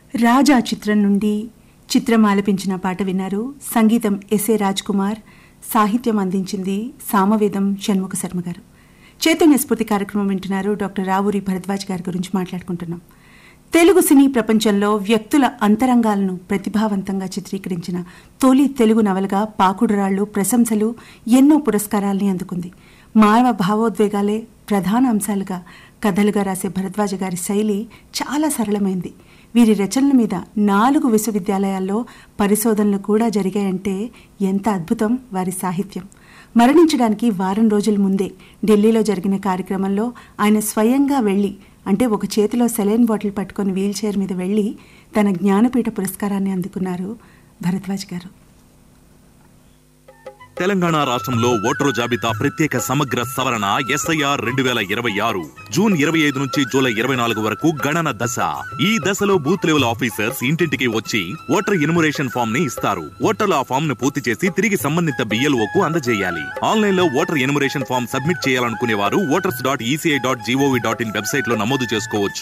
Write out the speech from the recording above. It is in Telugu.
రాజా చిత్రం నుండి చిత్రం ఆలపించిన పాట విన్నారు సంగీతం ఎస్ఏ రాజ్ కుమార్ సాహిత్యం అందించింది సామవేదం షణ్ముఖ శర్మ గారు చైతన్య స్ఫూర్తి కార్యక్రమం వింటున్నారు డాక్టర్ రావూరి భరద్వాజ్ గారి గురించి మాట్లాడుకుంటున్నాం తెలుగు సినీ ప్రపంచంలో వ్యక్తుల అంతరంగాలను ప్రతిభావంతంగా చిత్రీకరించిన తొలి తెలుగు నవలగా పాకుడురాళ్లు ప్రశంసలు ఎన్నో పురస్కారాల్ని అందుకుంది మానవ భావోద్వేగాలే ప్రధాన అంశాలుగా కథలుగా రాసే భరద్వాజ గారి శైలి చాలా సరళమైంది వీరి రచనల మీద నాలుగు విశ్వవిద్యాలయాల్లో పరిశోధనలు కూడా జరిగాయంటే ఎంత అద్భుతం వారి సాహిత్యం మరణించడానికి వారం రోజుల ముందే ఢిల్లీలో జరిగిన కార్యక్రమంలో ఆయన స్వయంగా వెళ్లి అంటే ఒక చేతిలో సెలైన్ బాటిల్ పట్టుకొని వీల్ చైర్ మీద వెళ్లి తన జ్ఞానపీఠ పురస్కారాన్ని అందుకున్నారు భరద్వాజ్ గారు తెలంగాణ రాష్ట్రంలో ఓటరు జాబితా ప్రత్యేక సమగ్ర సవరణ ఎస్ఐఆర్ రెండు వేల ఇరవై ఆరు జూన్ ఇరవై ఐదు నుంచి జూలై ఇరవై నాలుగు వరకు గణన దశ ఈ దశలో బూత్ లెవెల్ ఆఫీసర్స్ ఇంటింటికి వచ్చి ఓటర్ ఇన్మురేషన్ ఫామ్ ని ఇస్తారు ఓటర్లు ఆ ఫామ్ ను పూర్తి చేసి తిరిగి సంబంధిత బిఎల్ఓ కు అందజేయాలి ఆన్లైన్ లో ఓటర్ ఇన్మురేషన్ ఫామ్ సబ్మిట్ చేయాలనుకునే వారు voters dot ECI dot GOV dot in website లో నమోదు చేసుకోవచ్చు